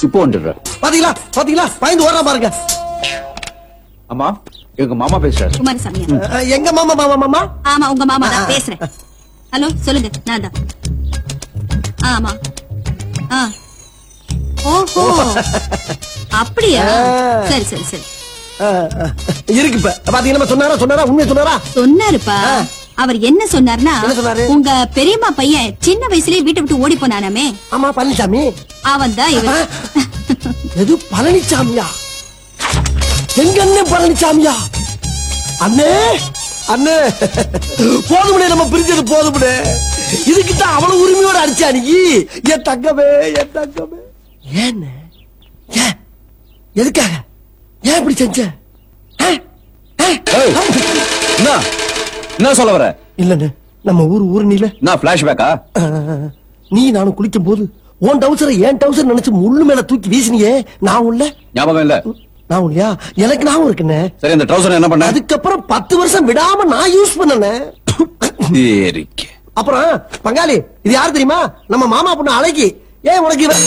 இப்போ வந்துடுறேன் பாத்தீங்களா பாத்தீங்களா பயந்து ஓடுறா பாருங்க அம்மா எங்க மாமா பேசுறாரு குமாரசாமியா அஹ், எங்க மாமா மாமா மாமா ஆமா உங்க மாமா தான் பேசுறேன் ஹலோ சொல்லுங்க நான் தான் ஆமா ஆ ஓஹோ அப்படியா சரி சரி சரி அஹ், அஹ், இருக்கு இப்ப பாத்தீங்கன்னா சொன்னாரா சொன்னாரா உண்மையை சொன்னாரா சொன்னாருப்பா அவர் என்ன சொன்னார்னா என்ன சொன்னாரு? உங்க பெரியம்மா பையன் சின்ன வயசுலயே வீட்டை விட்டு ஓடி போனானாமே ஆமா பழனிசாமி அவன் தான் இவர் எது பழனிசாமியா எங்க அண்ணன் பழனிசாமியா அண்ணே அண்ணே போதுமுடே நம்ம பிரிஞ்சது போதுமுடே இதுக்கு தான் அவ்வளவு உரிமையோட அடிச்சா நீ என் தங்கமே என் தங்கமே ஏன்னு ஏன் எதுக்காக ஏன் இப்படி செஞ்ச ஆ? ஆ? ஏய். என்ன என்ன சொல்ல வர இல்லண்ணே நம்ம ஊர் ஊர் நீல நான் பிளாஷ்பேக்கா நீ நானும் குளிக்கும் போது உன் டவுசரை ஏன் டவுசர் நினைச்சு முள்ளு மேல தூக்கி வீசினியே நான் உள்ள ஞாபகம் இல்ல நான் இல்லையா எனக்கு ஞாபகம் இருக்குண்ணே சரி அந்த ட்ரௌசர் என்ன பண்ண அதுக்கப்புறம் பத்து வருஷம் விடாம நான் யூஸ் பண்ணனே சரிக்கு அப்புறம் பங்காளி இது யாரு தெரியுமா நம்ம மாமா பொண்ணு அழகி ஏன் உனக்கு இவ-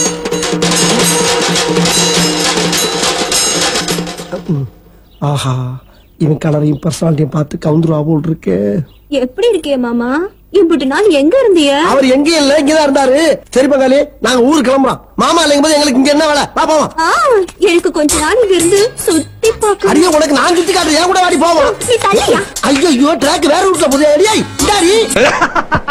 ஆஹா இவன் கலரையும் பர்சனாலிட்டியும் பார்த்து கவுந்துருவா போல் இருக்கு எப்படி இருக்கே மாமா இப்படி நாள் எங்க இருந்திய அவர் எங்கேயும் இல்ல இங்கதான் இருந்தாரு சரி பங்காளி நாங்க ஊருக்கு கிளம்புறோம் மாமா இல்லைங்க போது எங்களுக்கு இங்க என்ன வேலை வா போவோம் ஆ, எனக்கு கொஞ்ச நாள் இங்க இருந்து சுத்தி பார்க்க அடியே உனக்கு நான் சுத்தி காட்டுறேன் என் கூட வாடி போவோம் நீ தள்ளியா ஐயோ ட்ராக் வேற ரூட்ல போதே அடியாய் இந்தாடி